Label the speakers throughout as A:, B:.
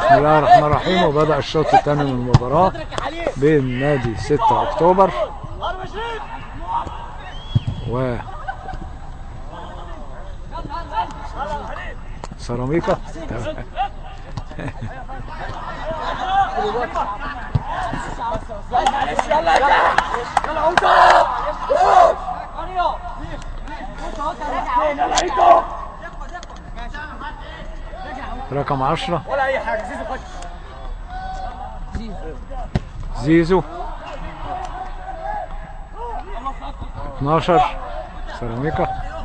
A: بسم الله الرحمن الرحيم وبدأ الشوط الثاني من المباراة بين نادي 6 أكتوبر و سيراميكا تمام. رقم 10
B: ولا اي حاجه زيزو خش
A: زيزو 12 سيراميكا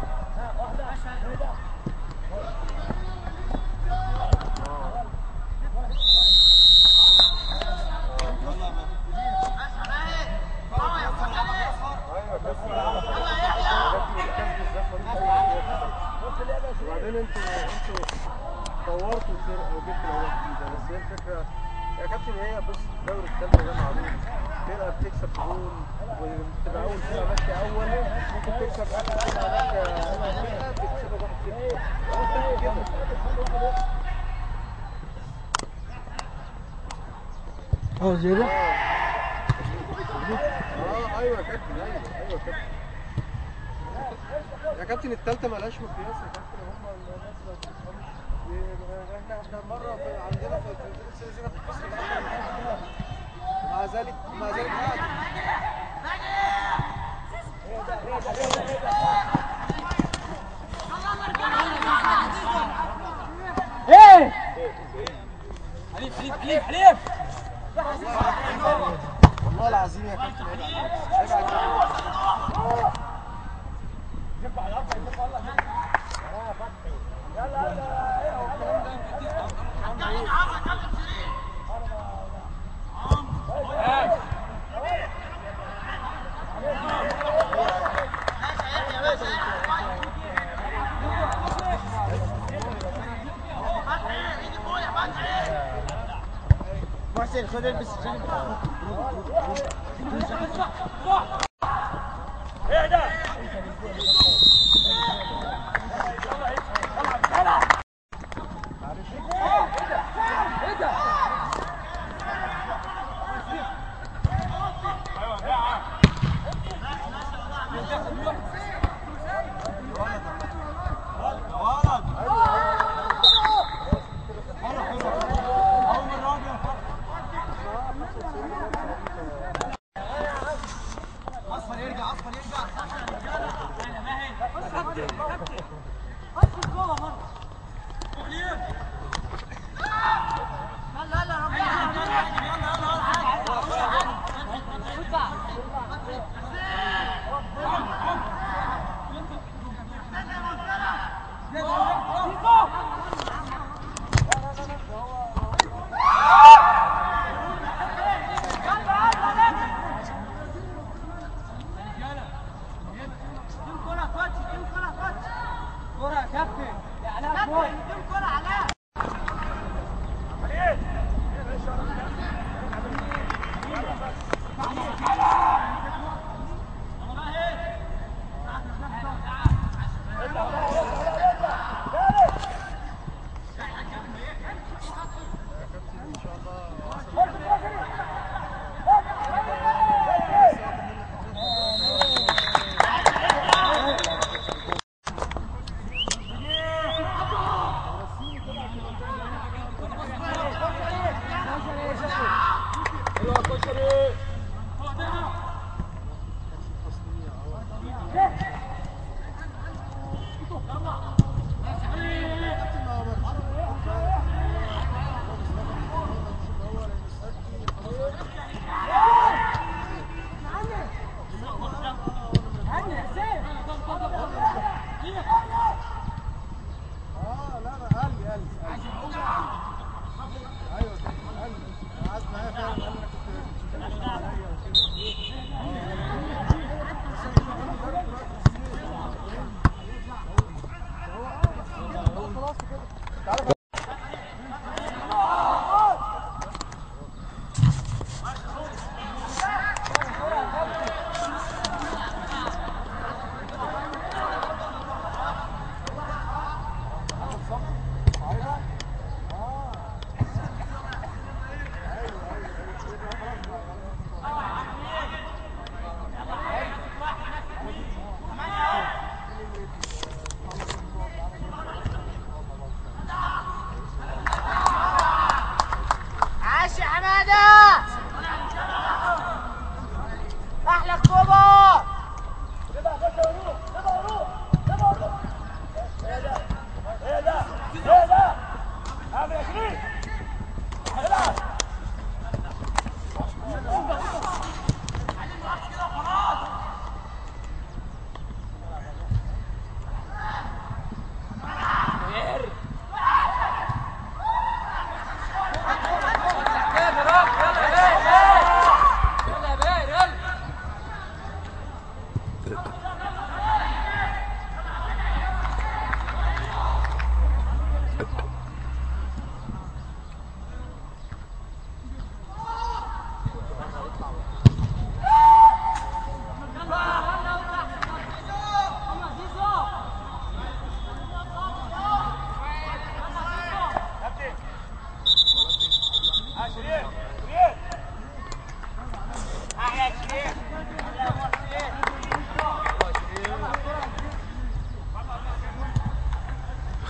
C: وبعدين انتوا انتوا طورتوا الفرقه وجبتوا لعيبه جديده بس هي الفكره يا كابتن هي بص الدوري الثالث ده معروف فرقه بتكسب جول وتبقى اول فرقه ماشيه اول ممكن تكسب اخر فرقه ماشيه فرقه بتكسبها واحد صفر كده
A: اه زيادة
C: اه ايوه يا كابتن ايوه ايوه يا كابتن يا كابتن الثالثه مالهاش مقياس يا كابتن هم الناس ما بتفهمش احنا احنا مره في عندنا في في السلسله في القسم الأول. مع ذلك مع ذلك عادي
B: ايه حليف حليف حليف حليف
C: والله العظيم يا كابتن عيب عليك. عيب عليك.
B: محسن خد البس اصفر يرجع اصفر يرجع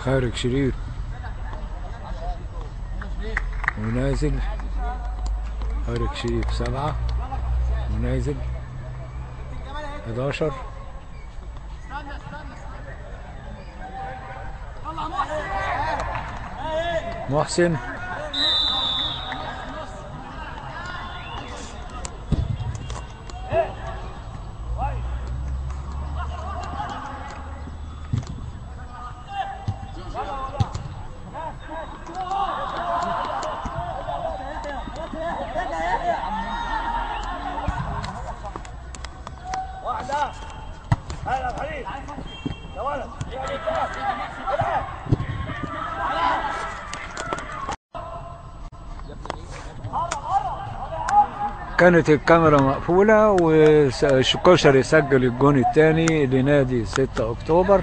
A: خارج شريف ونازل خارج شريف سبعة ونازل 11 محسن
B: واحدة هلا حبيب يا ولد
A: كانت الكاميرا مقفولة والكشري سجل الجون الثاني لنادي 6 أكتوبر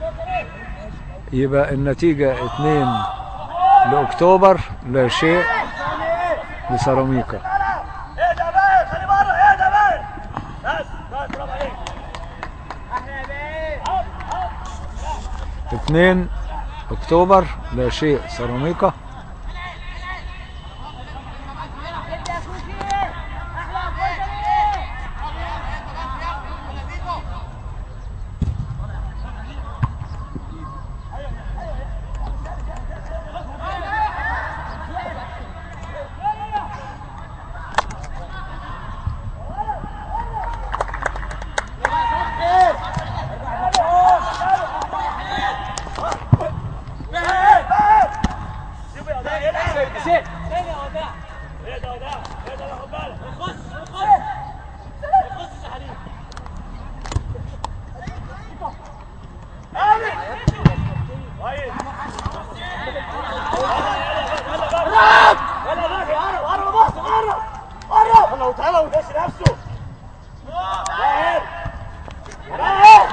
A: يبقى النتيجة 2 لأكتوبر لا شيء لسيراميكا
B: ايه ده بقى خلي بره ايه ده بقى بس بس برافو عليك احنا يا بيه
A: 2 أكتوبر لا شيء سيراميكا
B: شوف يا وداع ايه ده سيب تاني يا وداع ايه ده وداع ايه ده خد بالك خش خش خش يا حبيبي امين كويس يلا بقى قرب قرب بص قرب قرب يلا وتعالى وداش نفسه واحد واحد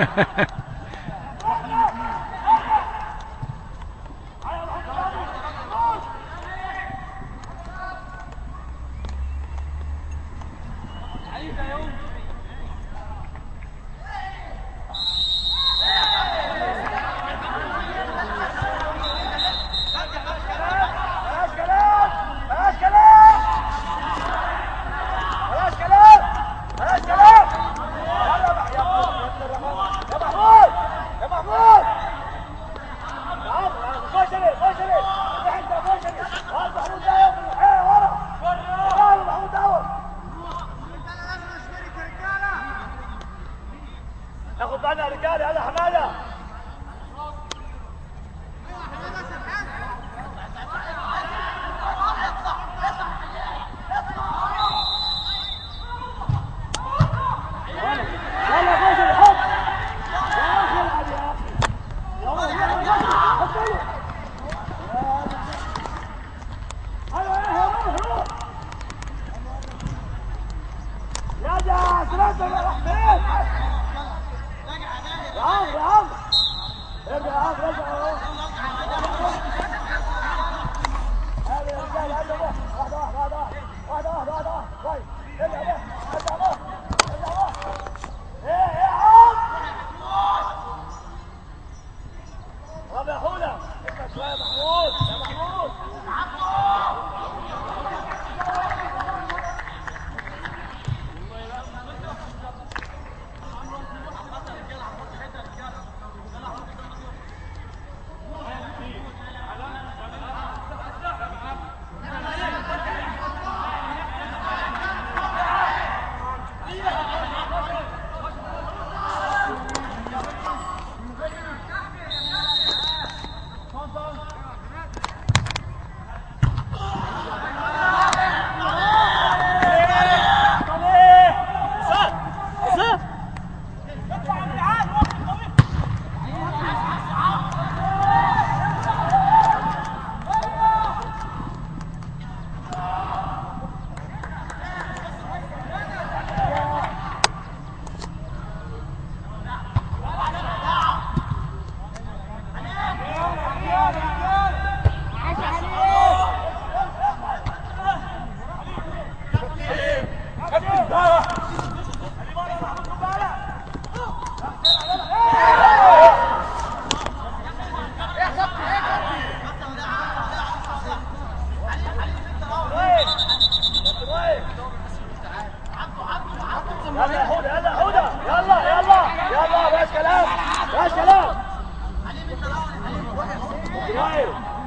B: بلاش كلام بلاش كلام بلاش كلام بلاش كلام يلا بقى يا محمود يا محمود يا محمود تعال خش لي خش لي روح انت خش لي هات محمود ده يوم الحين ورا تعال محمود داور ناخد بالنا يا رجاله يلا حماده يلا خش لي حط يا اخي العب يا اخي يلا يلا يلا حط له ايوه ايه روح روح يا ده سلامتك يا راح فين يا عم يا عم ارجع يا عم ارجع اهو هذا يا رجال هذا بقى واحدة واحدة واحدة واحدة واحدة واحدة واحدة كويس ارجع بقى ارجع بقى ارجع بقى ايه ايه يا عم طب يا حودة اسمع شوية يا محمود يا محمود يلا يا حودة يلا يا حودة يلا يلا يلا بلاش كلام بلاش كلام وائل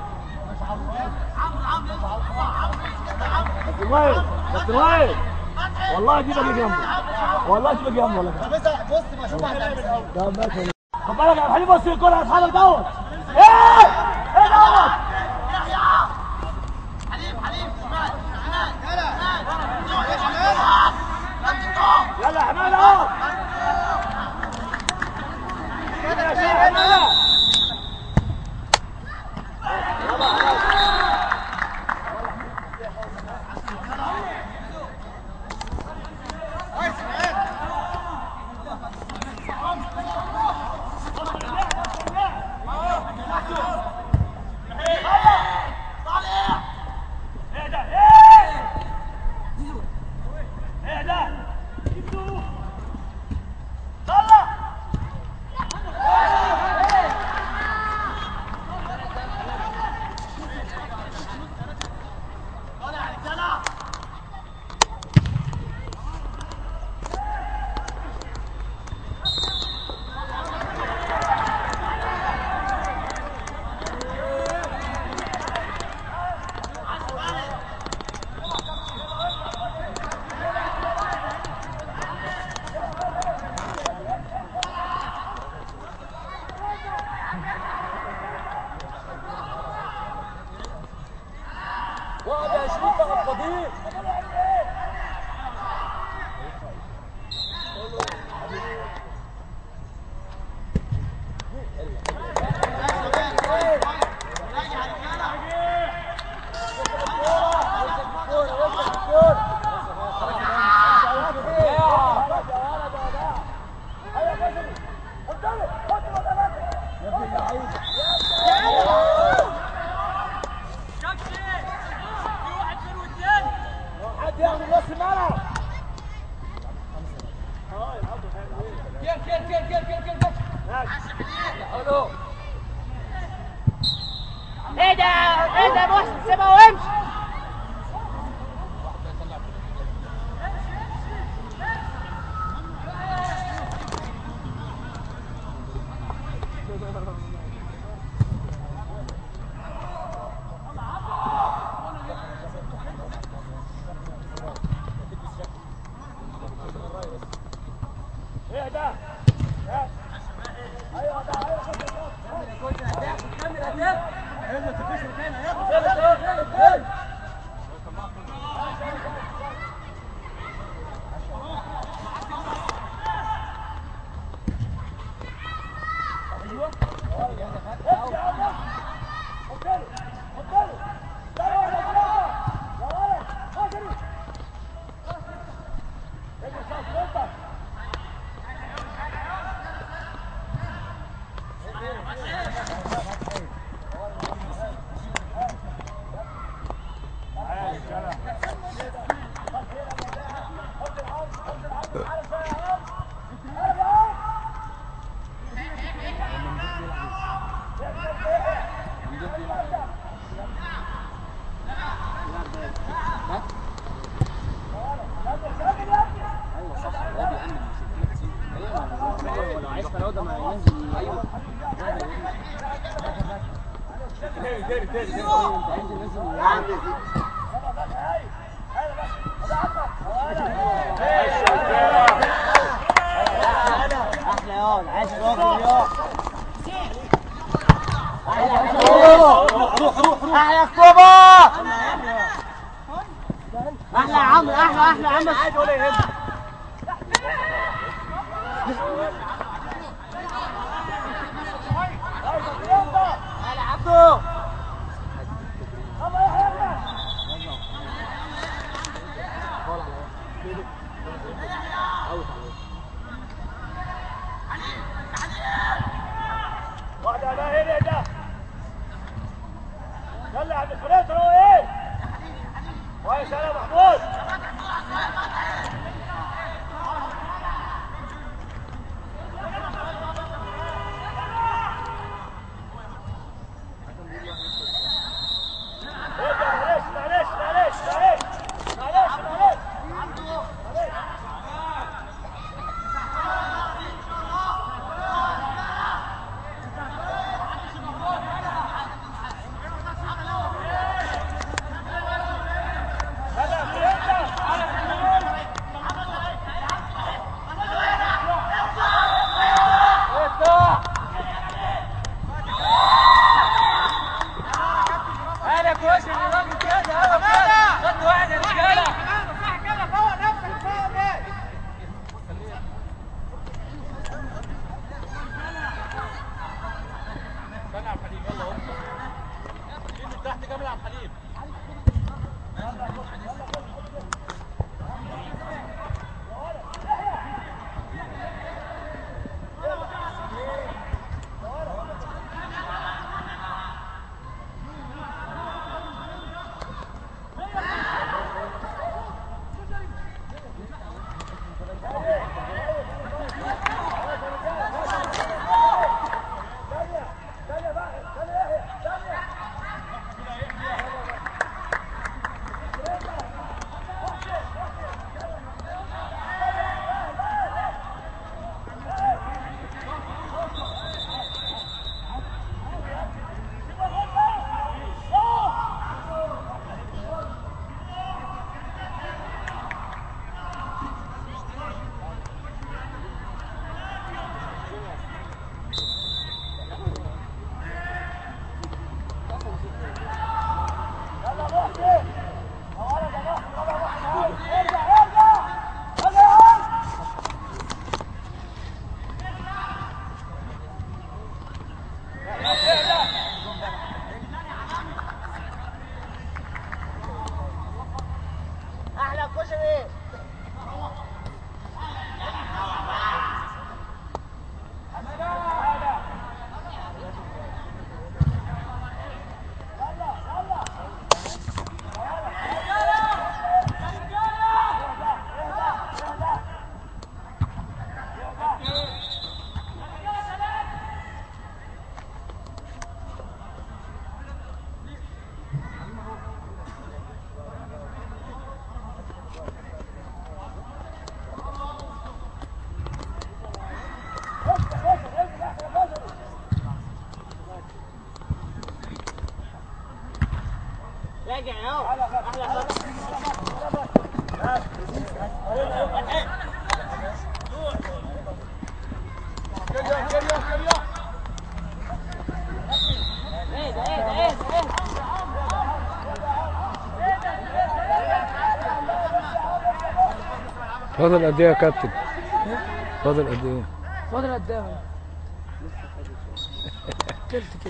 B: كابتن وائل كابتن وائل والله دي باجي جنبه والله دي باجي جنبه ولا
C: بس بص ما شوف هتعمل
B: خد بالك يا عبد الحليم بص الكرة اصحابك دوت ايه ايه دوت يلا يا حماده اهو كده يا شيخ حماده ايه ده ايه ايه ده طلع واحد يا شريف بقى فضيل حد ياخد نص الملعب
D: ايه ده ايه ده يا محسن سيبها وامشي
B: ايه ده
D: احلى ياض عايز تروح ياض احلى اكتوبر احلى يا عمرو احلى احلى يا عم عادي ولا يهمك احلى عبدو
B: واحدة ده هنا ده يلا يا عبد الفريق هو ايه كويس يا محمود
D: راجع اهو احلى خط ايه ده ايه ده ايه ده ايه
A: فاضل قد ايه يا كابتن فاضل قد ايه
E: فاضل قد ايه تلت كده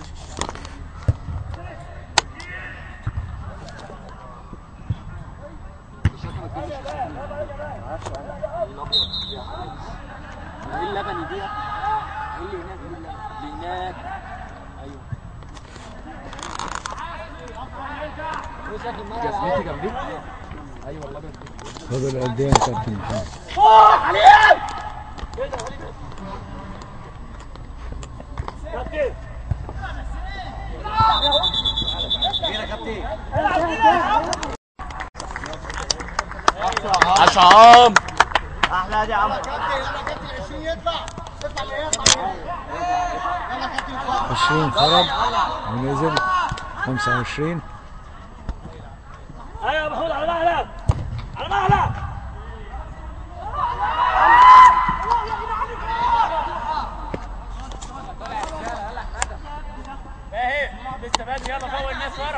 B: ايه اللبن دي؟ ايه اللي هناك دي اللبن؟ اللي هناك ايوه جزمتي جنبي ايوه اللبن
A: فاضل قد ايه يا كابتن محمد
B: عشام
D: احلى دي يا عمرو
A: 20 خرج ونزل 25
B: ايوه يا محمود على مهلك على مهلك ايه لسه بدري يلا فوق الناس ورا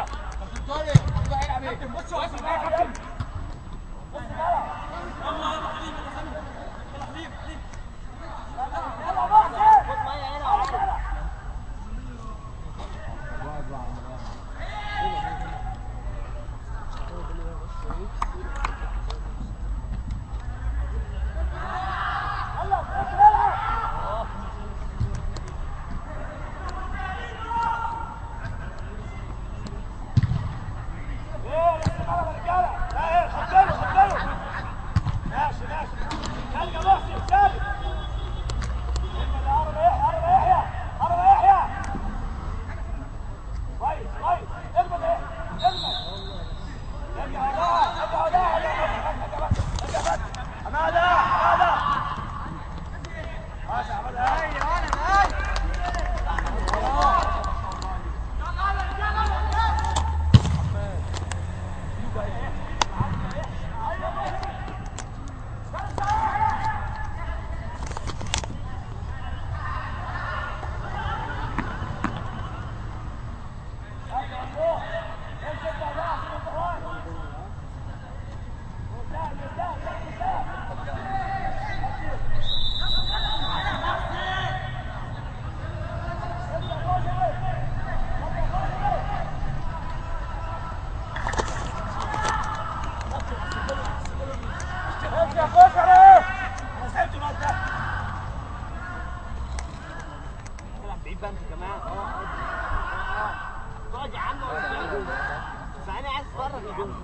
B: بعيد بقى انت كمان اه اقعد يا عم فانا عايز اتفرج يا عم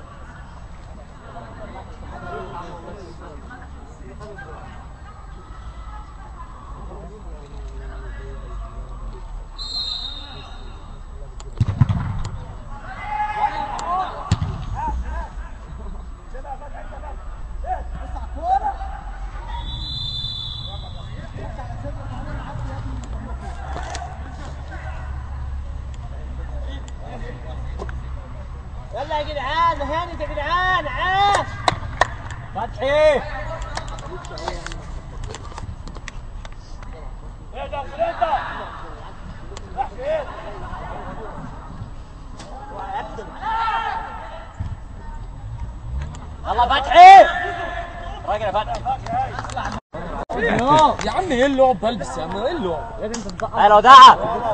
B: يلا يا جدعان هانت يا جدعان عاش فتحي ايه ده انت راح فين يلا فتحي راجل يا فتحي
E: يا عم ايه اللعب بلبس يا عم ايه اللعب يا انت مطقع
D: هلا دعا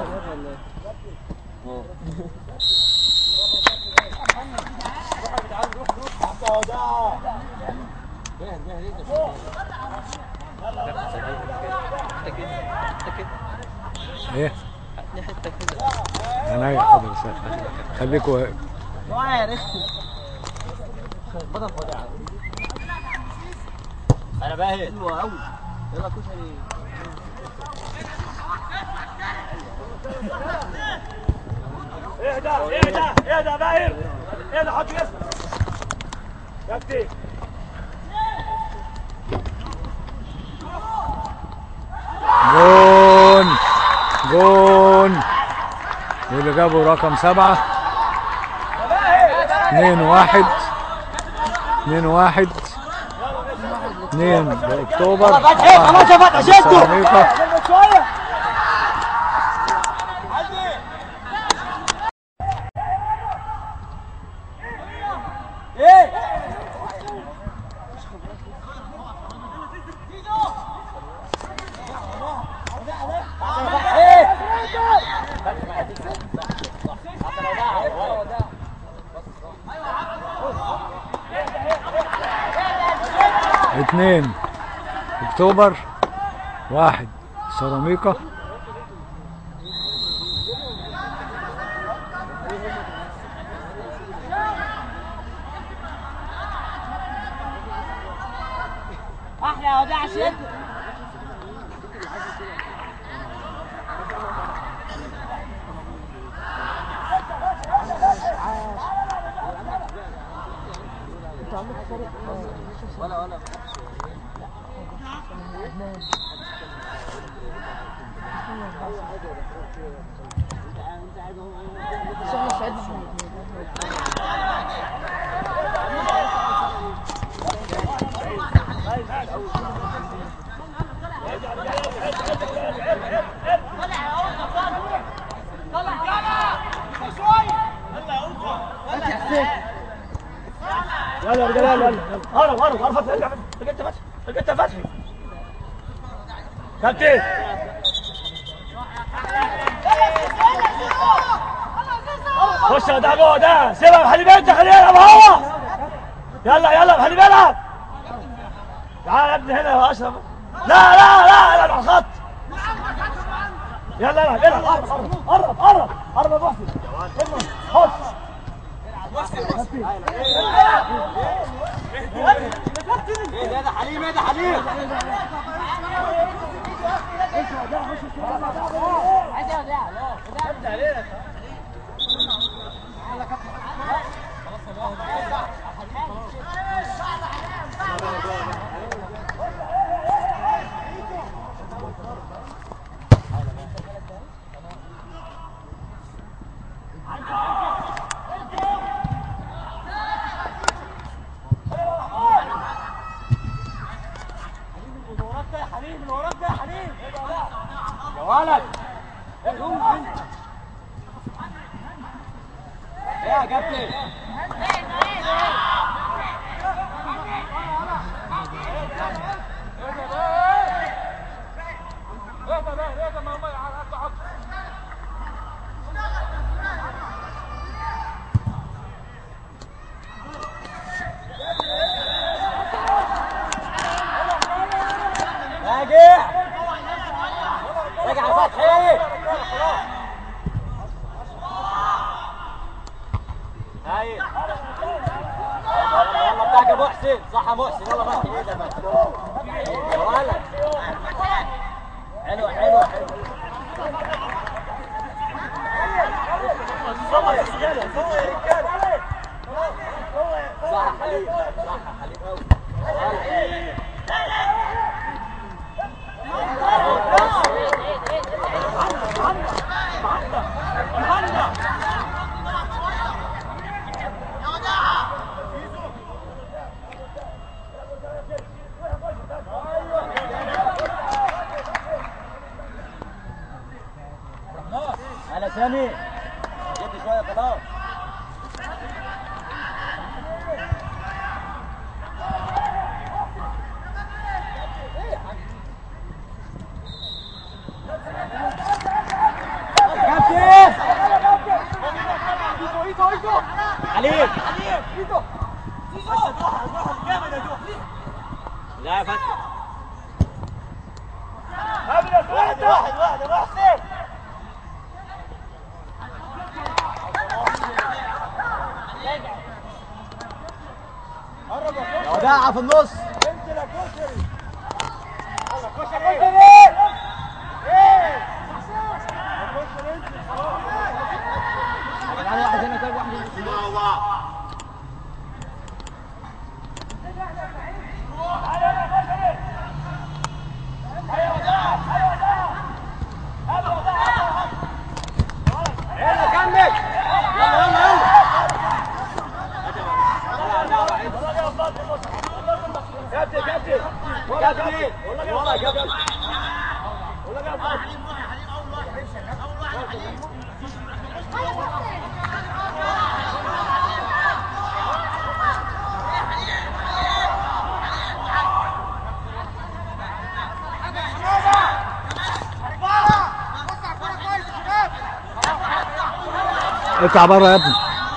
A: ايه انا حاضر سهل خليك واقف
D: يا ريت بدل فاضي يا عم انا باهي حلوه قوي يلا كشري
B: اهدى اهدى اهدى باهر اهدى حط اسمك يا كتير
A: جون جون واللي جابوا رقم سبعة
B: يا باهر
A: اتنين واحد اتنين واحد اتنين بأكتوبر
B: يلا فتحي، خلاص يا فتحي، شدوا.
A: سيراميكا
B: شويه ايه
A: اتنين اكتوبر واحد سيراميكا
D: احلى يا وداع شد
B: يلا يا رجال يلا يلا هرب هرب هرب فتحي ارجع رجعت فتحي رجعت فتحي كابتن خش يا ده جوه ده سيبها يا حبيبي انت خليه يلعب هو يلا يلا يا حبيبي العب تعال يا ابني هنا يا اشرف لا لا لا العب على الخط يلا العب العب قرب قرب قرب قرب قرب يا محسن خش ايه ده حليم ايه ده حليم
D: عايز يا وداع وداع
B: اللي وراك ده يا حليم اللي وراك ده يا حليم يا ولد ايه يا كابتن راجع راجع فتحي هاي يلا بتاعك يا محسن صح يا محسن يلا فتحي ايدك يا ولد حلو حلو حلو صور يا رجاله صور يا رجاله صح يا حليم صح يا حليم قوي هلا سامي جد شويه خلاص عليك لا فتح واحد واحد واحد يا محسن يا وداعة في النص واحد هنا طيب واحد هنا يلا كمل يلا يلا يلا
A: اطلع بره يا ابني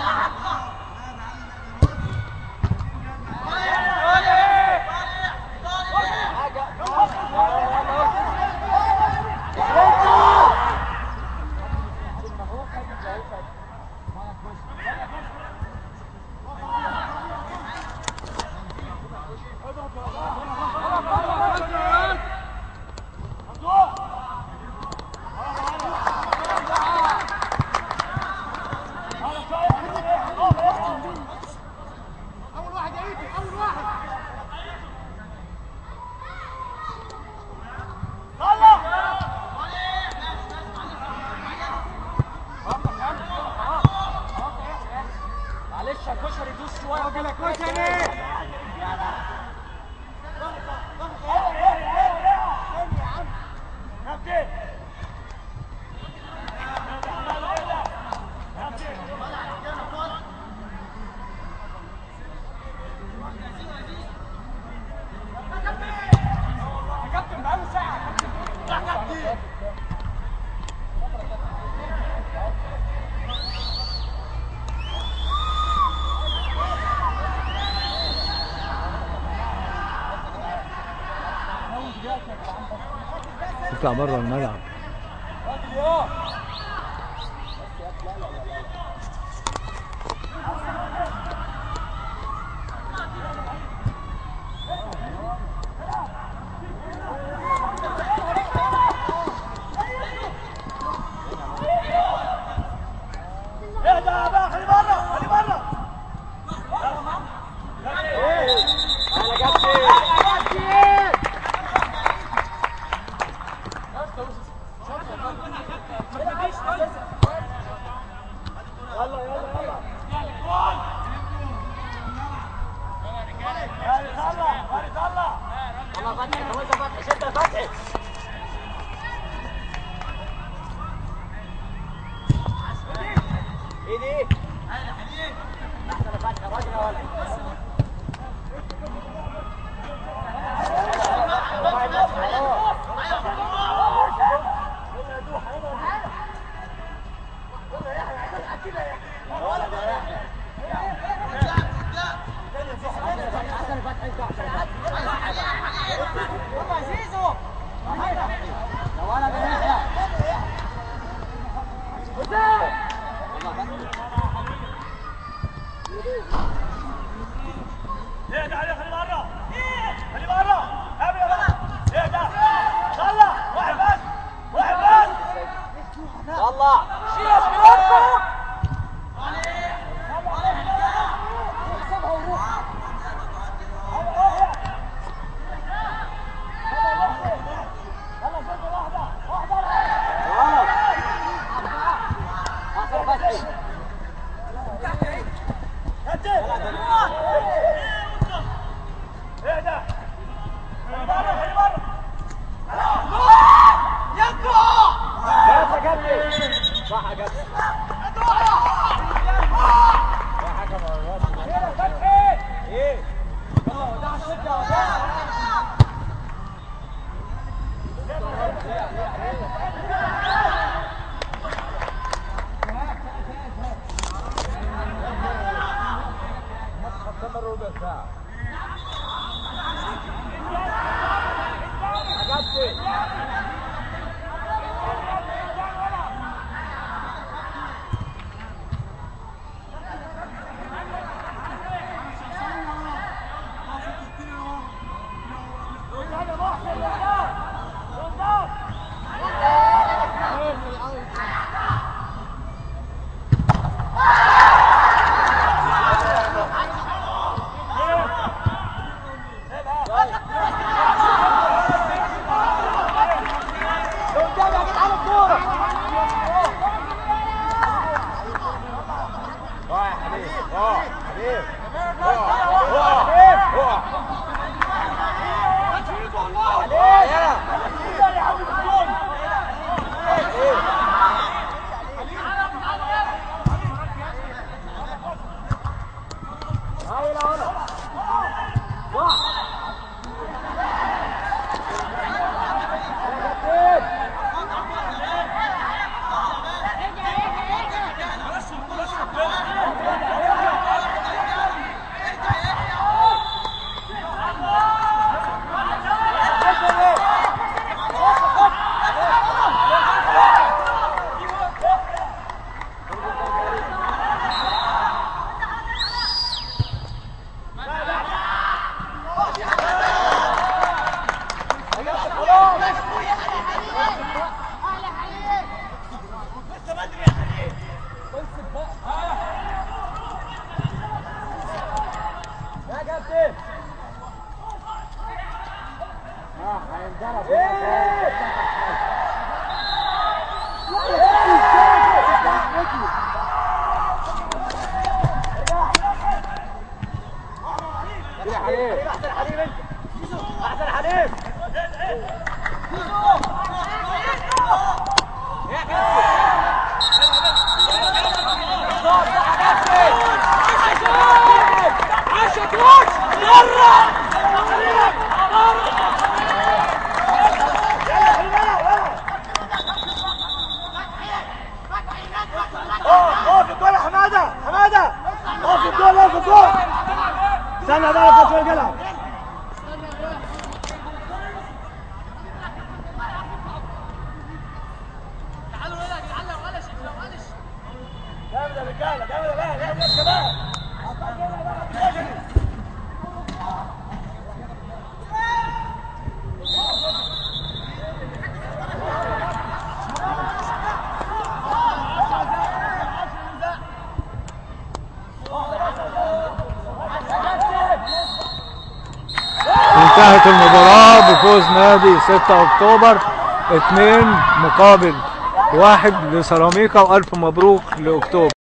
E: معلش يا كشري دوس شويه
A: اطلع بره الملعب
B: اهدى بقى خلي بره خلي بره
D: يلا فتحي جوزها فتحي شدها فتحي ايه دي؟ احسن فتحي راجل يا ولد احسن فتحي انت احسن يا ولد يا يحيى
B: اهدى عليه خلي بره خلي بره قابل يا بقى اهدى طلع واحد بس واحد بس
D: طلع احسن فتحي
B: اهدى خلي بره خلي بره
D: صح يا كابتن ايه
B: ايه اقف اقف الجول يا حماده حماده اقف الجول اقف الجول استنى ده انا كنت الجلعب جامد يا رجاله جامد يا بقى جامد يا شباب
A: انتهت المباراة بفوز نادي 6 اكتوبر اتنين مقابل واحد لسيراميكا والف مبروك لاكتوبر